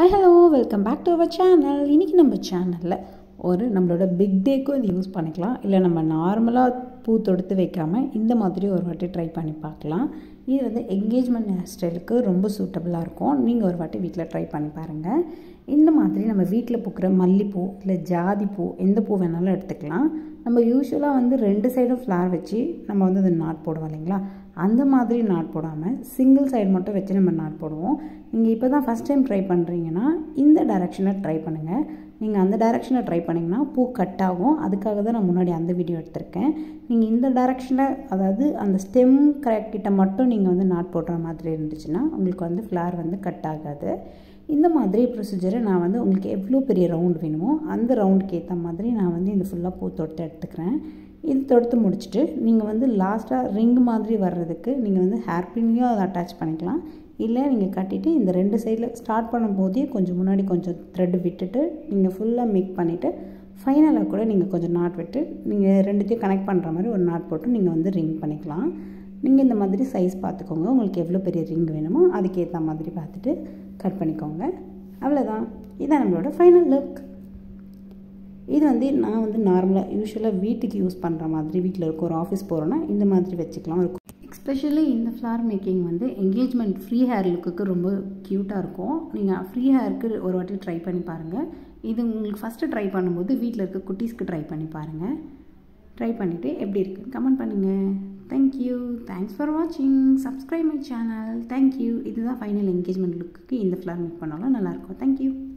hi hello welcome back to our channel இன்றைக்கி நம்ம சேனலில் ஒரு நம்மளோட பிக் டேக்கும் இது யூஸ் பண்ணிக்கலாம் இல்லை நம்ம நார்மலாக பூ தொடுத்து வைக்காமல் இந்த மாதிரி ஒரு வாட்டி ட்ரை பண்ணி பார்க்கலாம் இது வந்து என்கேஜ்மெண்ட் ஹேர் ஸ்டைலுக்கு ரொம்ப சூட்டபுளாக இருக்கும் நீங்கள் ஒரு வாட்டி வீட்டில் ட்ரை பண்ணி பாருங்கள் இந்த மாதிரி நம்ம வீட்டில் பூக்கிற மல்லிப்பூ இல்லை ஜாதி பூ எந்த பூ வேணாலும் எடுத்துக்கலாம் நம்ம யூஸ்வலாக வந்து ரெண்டு சைடும் ஃப்ளார் வச்சு நம்ம வந்து அந்த நாட் போடுவோம் இல்லைங்களா அந்த மாதிரி நாட் போடாமல் சிங்கிள் சைடு மட்டும் வச்சு நம்ம நாட் போடுவோம் நீங்கள் இப்போ தான் ஃபஸ்ட் டைம் ட்ரை பண்ணுறீங்கன்னா இந்த டைரெக்ஷனில் ட்ரை பண்ணுங்கள் நீங்கள் அந்த டைரெக்ஷனில் ட்ரை பண்ணிங்கன்னா பூ கட் ஆகும் அதுக்காக தான் நான் முன்னாடி அந்த வீடியோ எடுத்திருக்கேன் நீங்கள் இந்த டைரெக்ஷனில் அதாவது அந்த ஸ்டெம் கிட்ட மட்டும் நீங்கள் வந்து நாட் போடுற மாதிரி இருந்துச்சுன்னா உங்களுக்கு வந்து ஃப்ளார் வந்து கட் ஆகாது இந்த மாதிரி ப்ரொசீஜரை நான் வந்து உங்களுக்கு எவ்வளோ பெரிய ரவுண்ட் வேணுமோ அந்த ரவுண்டுக்கு ஏற்ற மாதிரி நான் வந்து இந்த ஃபுல்லாக பூ தொடுத்து எடுத்துக்கிறேன் இது தொடுத்து முடிச்சுட்டு நீங்கள் வந்து லாஸ்ட்டாக ரிங் மாதிரி வர்றதுக்கு நீங்கள் வந்து ஹேர் பின்லையும் அதை அட்டாச் பண்ணிக்கலாம் இல்லை நீங்கள் கட்டிட்டு இந்த ரெண்டு சைடில் ஸ்டார்ட் பண்ணும்போதே கொஞ்சம் முன்னாடி கொஞ்சம் த்ரெட் விட்டுட்டு நீங்கள் ஃபுல்லாக மேக் பண்ணிவிட்டு ஃபைனலாக கூட நீங்கள் கொஞ்சம் நாட் விட்டு நீங்கள் ரெண்டுத்தையும் கனெக்ட் பண்ணுற மாதிரி ஒரு நாட் போட்டு நீங்கள் வந்து ரிங் பண்ணிக்கலாம் நீங்கள் இந்த மாதிரி சைஸ் பார்த்துக்கோங்க உங்களுக்கு எவ்வளோ பெரிய ரிங் வேணுமோ அதுக்கேற்ற மாதிரி பார்த்துட்டு கட் பண்ணிக்கோங்க அவ்வளோதான் இதுதான் நம்மளோட ஃபைனல் லுக் இது வந்து நான் வந்து நார்மலாக யூஸ்வலாக வீட்டுக்கு யூஸ் பண்ணுற மாதிரி வீட்டில் இருக்க ஒரு ஆஃபீஸ் போகிறோன்னா இந்த மாதிரி வச்சுக்கலாம் இருக்கும் எஸ்பெஷலி இந்த ஃப்ளார் மேக்கிங் வந்து என்கேஜ்மெண்ட் ஃப்ரீ ஹேர் லுக்குக்கு ரொம்ப க்யூட்டாக இருக்கும் நீங்கள் ஃப்ரீ ஹேருக்கு ஒரு வாட்டி ட்ரை பண்ணி பாருங்கள் இது உங்களுக்கு ஃபஸ்ட்டு ட்ரை பண்ணும்போது வீட்டில் இருக்க குட்டீஸ்க்கு ட்ரை பண்ணி பாருங்கள் ட்ரை பண்ணிவிட்டு எப்படி இருக்குது கமெண்ட் பண்ணுங்கள் தேங்க்யூ தேங்க்ஸ் ஃபார் வாட்சிங் சப்ஸ்கிரைப் மை சேனல் தேங்க்யூ இதுதான் ஃபைனல் என்கேஜ்மெண்ட் லுக்குக்கு இந்த ஃப்ளார் மேக் பண்ணாலும் நல்லாயிருக்கும் தேங்க்யூ